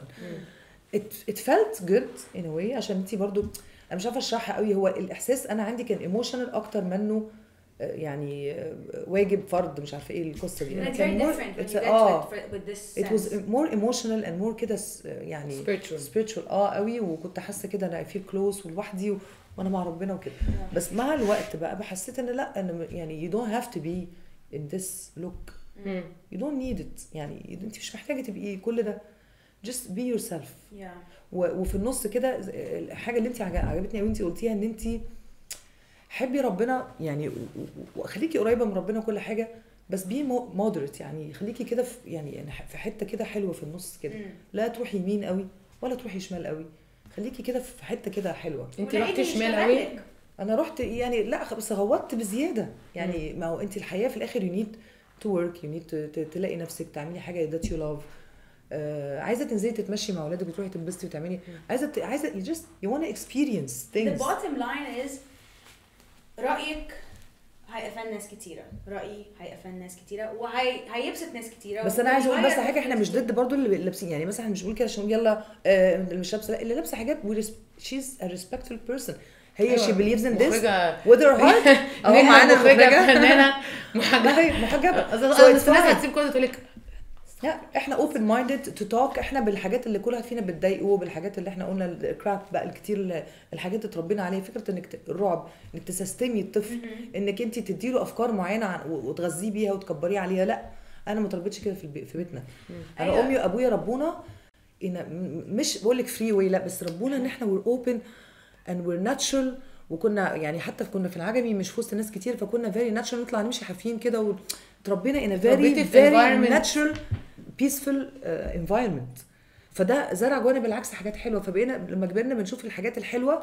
it, it felt good in a way عشان انت برضو انا مش عارفه اشرحها قوي هو الاحساس انا عندي كان ايموشنال اكتر منه آه، يعني آه، واجب فرض مش عارفه ايه القصه دي It's كان very more- different when it's you a- get اه to it for- with this it was sense. more emotional and more كده س- يعني Spiritual. spiritual اه قوي وكنت حاسه كده انا I feel close ولوحدي و- وانا مع ربنا وكده بس مع الوقت بقى حسيت ان لا انا يعني you don't have to be in this look مم. you don't need it يعني انت مش محتاجه تبقي كل ده just be yourself Yeah. و- وفي النص كده ز- الحاجه اللي انت عجب- عجبتني قوي انت قلتيها ان انت حبي ربنا يعني و- و- وخليكي قريبه من ربنا وكل حاجه بس بي مودريت يعني خليكي كده في يعني يعني في حته كده حلوه في النص كده مم. لا تروحي يمين قوي ولا تروحي شمال قوي خليكي كده في حته كده حلوه انت والعيد رحتي مش شمال تبع قوي لك. انا رحت يعني لا خ- بس غوطت بزياده يعني ما هو انت الحياه في الاخر يو نيد تو ورك يو نيد تلاقي نفسك تعملي حاجه ذات يو لاف عايزه تنزلي تتمشي مع اولادك وتروحي تنبسطي وتعملي عايزه ت- عايزه you just you want to experience The things bottom line is رأيك هيقفل ناس كتيرة رأيي هيقفل ناس كتيرة وهيبسط ناس كتيرة بس انا عايزه اقول بس وهيغير حاجه احنا مش ناس ضد برضو اللي لابسين يعني مثلا احنا مش بنقول كده عشان يلا آه، اللي مش لابسه لا اللي لابسه حاجات شيز ا respectful person هي أيوة. she believes in this مخرجة with her heart اهو نجمة معانا مخرجة المخرجه فنانة ما هي محجبه أصل- So it's بس الناس fine. هتسيب كله تقول لك لا احنا اوبن مايندد تو توك احنا بالحاجات اللي كل واحد فينا بتضايقه بالحاجات اللي احنا قلنا الكراب بقى الكتير اللي- الحاجات اللي اتربينا عليها فكره انك ت- الرعب انك تسستمي الطفل انك انت تديله افكار معينه عن- و- وتغذيه بيها وتكبريه عليها لا انا ما اتربيتش كده في البي- في بيتنا انا أيوة. امي وابويا ربونا إن م- مش بقول لك فري واي لا بس ربونا ان احنا وير اوبن اند وير ناتشرال وكنا يعني حتى كنا في العجمي مش في وسط ناس كتير فكنا فيري ناتشرال نطلع نمشي حافيين كده وتربينا ان فيري تربيتي في فيري environment. ناتشرال بيسفول انفايرمنت فده زرع جوانا بالعكس حاجات حلوه فبقينا لما كبرنا بنشوف الحاجات الحلوه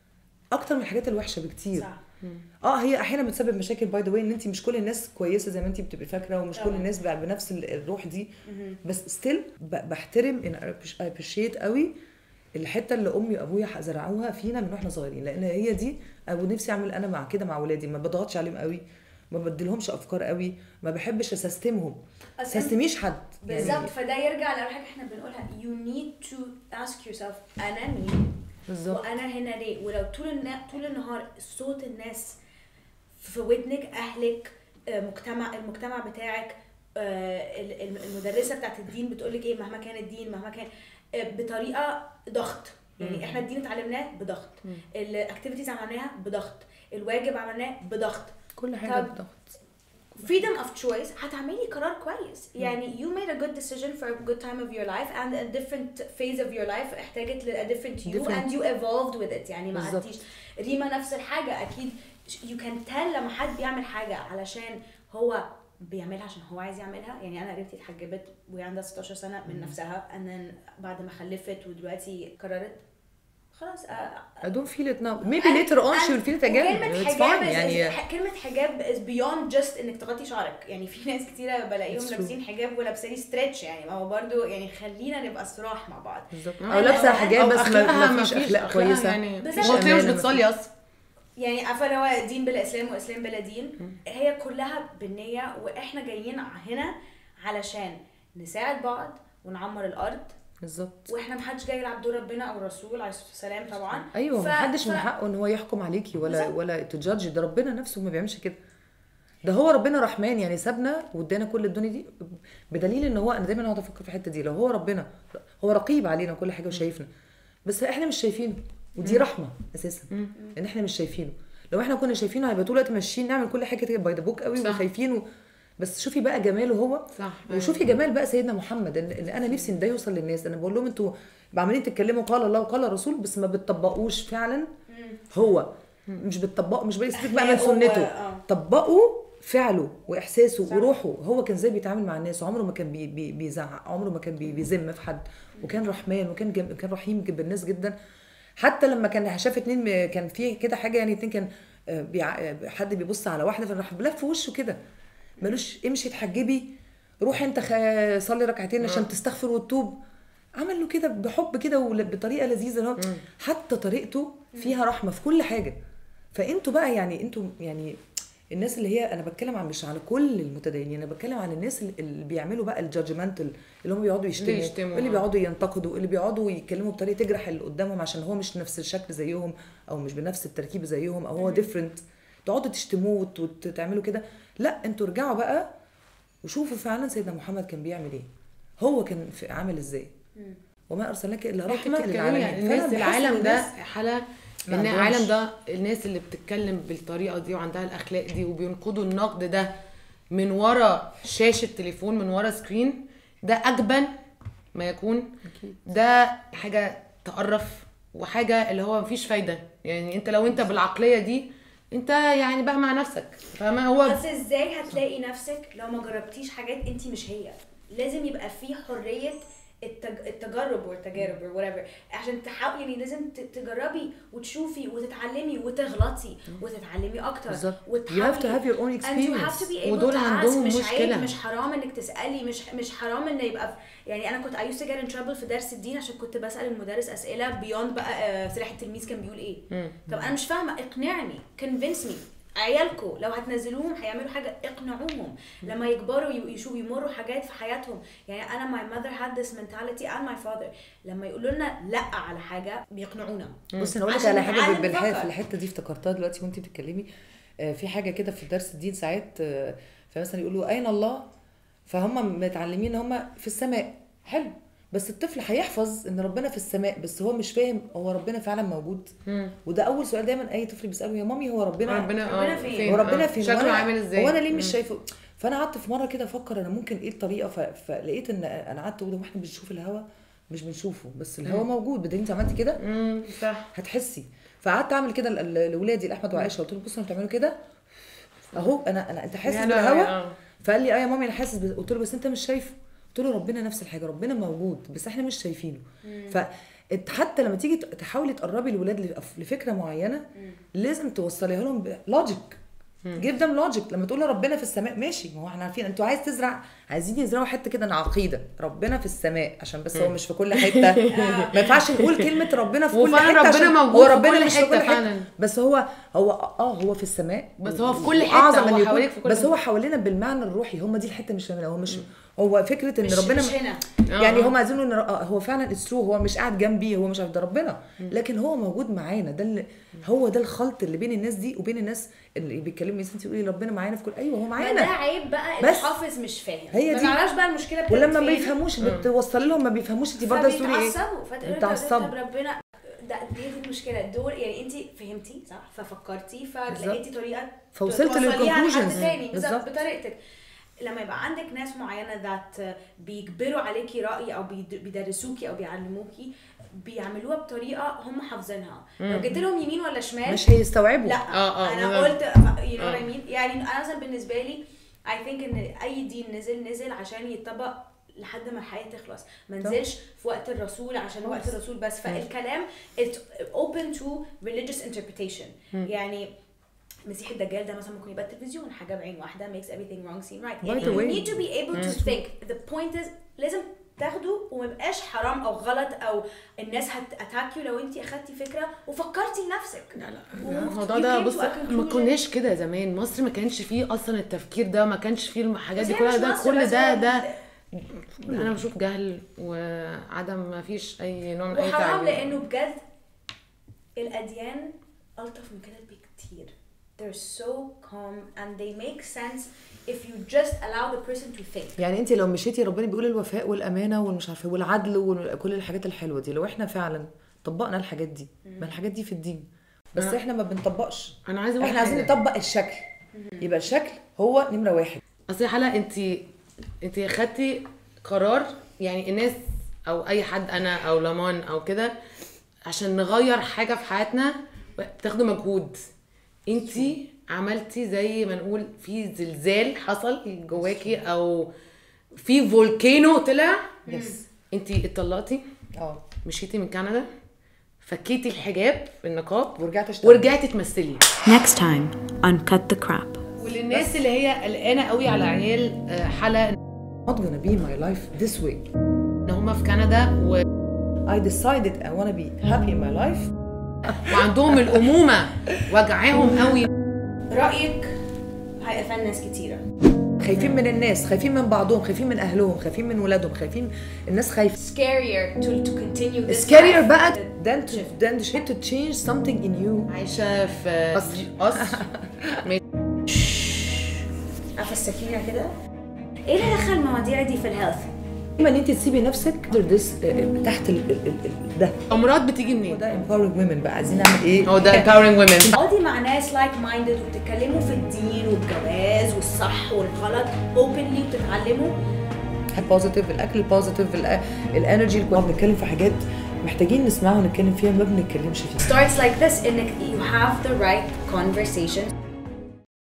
اكتر من الحاجات الوحشه بكتير صح اه هي احيانا بتسبب مشاكل باي ذا واي ان انت مش كل الناس كويسه زي ما انت بتبقي فاكره ومش كل طبعا. الناس بقى بنفس ال- الروح دي بس ستيل بحترم ان ابريشيت قوي الحته اللي امي وابويا زرعوها فينا من واحنا صغيرين لان هي دي او نفسي اعمل انا مع كده مع ولادي ما بضغطش عليهم قوي ما بديلهمش افكار قوي ما بحبش اسستمهم أصل سستميش حد بالظبط فده يرجع لأول حاجه احنا بنقولها you need to ask yourself انا مين بالظبط وانا هنا ليه ولو طول النا... طول النهار صوت الناس في ودنك اهلك آه، مجتمع المجتمع بتاعك آه، ال- ال- المدرسه بتاعت الدين بتقولك ايه مهما كان الدين مهما كان آه، بطريقه ضغط يعني احنا الدين اتعلمناه بضغط الاكتيفيتيز عملناها بضغط الواجب عملناه بضغط كل حاجه طب بضغط freedom of choice هتعملي قرار كويس يعني you made a good decision for a good time of your life and a different phase of your life احتاجت ل a different you Different. and you evolved with it يعني ما بالظبط. قعدتيش ريما نفس الحاجة أكيد you can tell لما حد بيعمل حاجة علشان هو بيعملها عشان هو عايز يعملها يعني انا قريبتي اتحجبت وهي عندها 16 سنه من نفسها and then بعد ما خلفت ودلوقتي قررت خلاص آه، I don't feel it now maybe later on she will feel it again كلمة it's حجاب fine is, يعني is, كلمة حجاب is beyond just انك تغطي شعرك يعني في ناس كتيرة بلاقيهم It's true. لابسين حجاب ولابسين ستريتش يعني ما هو برضو يعني خلينا نبقى صراح مع بعض بالظبط آه، او لابسه أو حجاب بس أخلاقها ما فيش اخلاق كويسه يعني بالظبط. هو تلاقيه مش أمانة، بتصلي اصلا يعني عارفه اللي هو دين بلا اسلام واسلام بلا دين هي كلها بالنيه واحنا جايين هنا علشان نساعد بعض ونعمر الارض بالظبط واحنا محدش جاي يلعب دور ربنا او الرسول عليه الصلاه والسلام طبعا ايوه ف- ما حدش من ف- حقه ان هو يحكم عليكي ولا بالظبط. ولا تجادج ده ربنا نفسه ما بيعملش كده ده هو ربنا رحمن يعني سابنا وادانا كل الدنيا دي بدليل ان هو انا دايما اقعد افكر في الحته دي لو هو ربنا هو رقيب علينا كل حاجه وشايفنا بس احنا مش شايفينه ودي رحمه اساسا ان احنا مش شايفينه لو احنا كنا شايفينه هيبقى طول الوقت ماشيين نعمل كل حاجه كده باي ذا بوك قوي صح. وخايفين بس شوفي بقى جماله هو صح وشوفي جمال بقى سيدنا محمد ان إن انا نفسي ان ده يوصل للناس انا بقول لهم انتوا عمالين تتكلموا قال الله وقال الرسول بس ما بتطبقوش فعلا هو مش بتطبقوا مش بقى سيبك بقى من أخلاقه و- سنته آه. طبقوا فعله واحساسه صح. وروحه هو كان ازاي بيتعامل مع الناس عمره ما كان بي بي بيزعق عمره ما كان بي بيذم في حد وكان رحمن وكان جم كان رحيم بالناس جدا حتى لما كان شاف اتنين م- كان في كده حاجه يعني اتنين كان آه، بيع... آه، حد بيبص على واحده فراح بلف في وشه كده ملوش امشي اتحجبي روح انت خ... صلي ركعتين عشان تستغفر وتتوب عمل له كده بحب كده وبطريقه لذيذه اللي هو حتى طريقته فيها رحمه في كل حاجه فانتوا بقى يعني انتوا يعني الناس اللي هي انا بتكلم عن مش على كل المتدينين انا بتكلم عن الناس اللي- اللي بيعملوا بقى الجادجمنتال اللي هم بيقعدوا يشتموا اللي يشتموا، اللي آه. بيقعدوا ينتقدوا اللي بيقعدوا يتكلموا بطريقه تجرح اللي قدامهم عشان هو مش نفس الشكل زيهم او مش بنفس التركيب زيهم او هو ديفرنت تقعدوا تشتموه وت- وتعملوا كده لا انتوا ارجعوا بقى وشوفوا فعلا سيدنا محمد كان بيعمل ايه هو كان في عامل ازاي وما ارسلناك الا رحمه بتتكلمي للعالمين يعني فأنا الناس بحس إن العالم ده الناس حالة ما ان عندهمش. العالم ده الناس اللي بتتكلم بالطريقة دي وعندها الاخلاق دي وبينقضوا النقد ده من ورا شاشة تليفون من ورا سكرين ده اجبن ما يكون ده حاجة تقرف وحاجة اللي هو مفيش فايدة يعني انت لو انت بالعقلية دي انت يعني بقى مع نفسك فما هو بس ازاي هتلاقي نفسك لو ما جربتيش حاجات انت مش هي لازم يبقى في حريه التج... التجرب والتجارب or whatever عشان تحاولي يعني لازم ت- تجربي وتشوفي وتتعلمي وتغلطي وتتعلمي اكتر بالظبط. وتحاولي You have to have your own and you have to experience. be able ودول to ask. عندهم مش مشكلة. عيب مش حرام انك تسالي مش مش حرام ان يبقى في يعني انا كنت I used to get in trouble في درس الدين عشان كنت بسال المدرس اسئله beyond بقى آه، سلاح التلميذ كان بيقول ايه طب انا مش فاهمه اقنعني convince me عيالكم لو هتنزلوهم هيعملوا حاجه اقنعوهم لما يكبروا ي- يشوفوا يمروا حاجات في حياتهم يعني انا my mother had this mentality and my father لما يقولوا لنا لا على حاجه بيقنعونا بص انا اقول لك عشان على حاجه نتعلم بالحق فقط. في الحته دي افتكرتها دلوقتي وانت بتتكلمي آه، في حاجه كده في درس الدين ساعات آه، فمثلا يقولوا اين الله فهم متعلمين ان هم في السماء حلو بس الطفل هيحفظ ان ربنا في السماء بس هو مش فاهم هو ربنا فعلا موجود وده اول سؤال دايما اي طفل بيساله يا مامي هو ربنا ربنا ربنا اه فين؟ فين هو ربنا آه. فين شكله وأنا- عامل ازاي هو انا ليه مش مم. شايفه فانا قعدت في مره كده افكر انا ممكن ايه الطريقه ف... فلقيت ان انا قعدت اقول هو احنا بنشوف الهوا مش بنشوفه بس الهوا موجود بدل انت عملتي كده امم صح هتحسي فقعدت اعمل كده ل- ل- لاولادي لاحمد وعائشه قلت لهم بصوا انتوا بتعملوا كده اهو انا انا انت حاسس يعني بالهوا آه. فقال لي اه يا مامي انا حاسس بس- قلت له بس انت مش شايفه قلت له ربنا نفس الحاجه ربنا موجود بس احنا مش شايفينه ف حتى لما تيجي تحاولي تقربي الولاد لف- لفكره معينه لازم توصليها لهم بلوجيك جيب دم لوجيك لما تقول له ربنا في السماء ماشي ما هو احنا عارفين انتوا عايز تزرع عايزين يزرعوا حته كده عقيده ربنا في السماء عشان بس هو مش في كل حته ما ينفعش نقول كلمه ربنا في كل وفعلا حته ربنا عشان موجود هو في ربنا كل مش في حتة كل حته فعلا. بس هو هو اه هو في السماء بس هو في كل حتة، وأعظم هو من يكون- حواليك في كل بس حتة. هو حوالينا بالمعنى الروحي هم دي الحته مش فاهمينها هو مش هو فكره ان مش ربنا مش هنا آه. يعني هم عايزين ان آه، هو فعلا اتس هو مش قاعد جنبي هو مش عارف ده ربنا لكن هو موجود معانا ده اللي هو ده الخلط اللي بين الناس دي وبين الناس اللي بيتكلموا انت تقولي ربنا معانا في كل ايوه هو ما ده معانا عيب بقى بس. الحافظ مش فاهم هي ما دي. نعرفش بقى المشكله بتاعت ولما ما فين. بيفهموش بتوصلي لهم ما بيفهموش انت برضه تقولي ايه فبيتعصبوا فتقولي بيتعصبوا. طب ربنا ده دي دي المشكله دول يعني انت فهمتي صح ففكرتي فلقيتي بالظبط. طريقه فوصلت توصليها لحد للconclusions. تاني بالظبط بالظبط. بطريقتك لما يبقى عندك ناس معينه ذات بيجبروا عليكي راي او بيد- بيدرسوكي او بيعلموكي بيعملوها بطريقه هم حافظينها لو جيت لهم يمين ولا شمال مش هيستوعبوا لا آه، آه، انا بالظبط. قلت يو نو آه. اي مين يعني انا مثلا بالنسبه لي اي ثينك ان اي دين نزل نزل عشان يتطبق لحد ما الحياه تخلص ما نزلش في وقت الرسول عشان وقت الرسول بس فالكلام it's open to religious interpretation يعني مسيح الدجال ده مثلا ممكن يبقى التلفزيون حاجه بعين واحده makes everything wrong seem right By يعني the you way. need to be able to think the point is لازم تاخده وما يبقاش حرام او غلط او الناس هتاتاك يو لو انت اخدتي فكره وفكرتي لنفسك لا لا الموضوع ده بص ما كناش كده زمان مصر ما كانش فيه اصلا التفكير ده ما كانش فيه الحاجات دي كلها ده كل ده ده انا بشوف جهل وعدم ما فيش اي نوع من اي وحرام تعليم لانه بجد الاديان الطف من كده بكتير they're so calm and they make sense if you just allow the person to think يعني انت لو مشيتي ربنا بيقول الوفاء والامانه والمش عارفه والعدل وكل الحاجات الحلوه دي لو احنا فعلا طبقنا الحاجات دي ما الحاجات دي في الدين بس آه. احنا ما بنطبقش انا عايزه اقول احنا عايزين حاجة. نطبق الشكل يبقى الشكل هو نمره واحد اصل يا حلا انت انت خدتي قرار يعني الناس او اي حد انا او لمان او كده عشان نغير حاجه في حياتنا بتاخدوا مجهود انت عملتي زي ما نقول في زلزال حصل جواكي او في فولكانو طلع يس انت اتطلقتي اه مشيتي من كندا فكيتي الحجاب النقاب ورجعت اشتغل ورجعتي تمثلي Next time on Cut the Crap. وللناس اللي هي قلقانه قوي على عيال آه، حلا not gonna be my life this way ان هم في كندا و... I decided I wanna be happy in my life وعندهم الامومه وجعاهم قوي رايك هيقفل ناس كتيره خايفين من الناس خايفين من بعضهم خايفين من اهلهم خايفين من ولادهم خايفين الناس خايفه scarier to to continue this scarier life بقى than to than to, to change something in you عايشه في قصر قصر عارفه السكينه كده ايه اللي دخل المواضيع دي في الهيلث اما ان انت تسيبي نفسك under this آه، تحت ال ال ال ده امراض بتيجي هو منين ده empowering women بقى عايزين نعمل ايه هو ده empowering women اقعدي مع ناس لايك مايندد وبتتكلموا في الدين والجواز والصح والغلط اوبنلي وبتتعلموا البوزيتيف الاكل البوزيتيف الانرجي بنتكلم في حاجات محتاجين نسمعها ونتكلم فيها ما بنتكلمش فيها starts like this انك you have the right conversation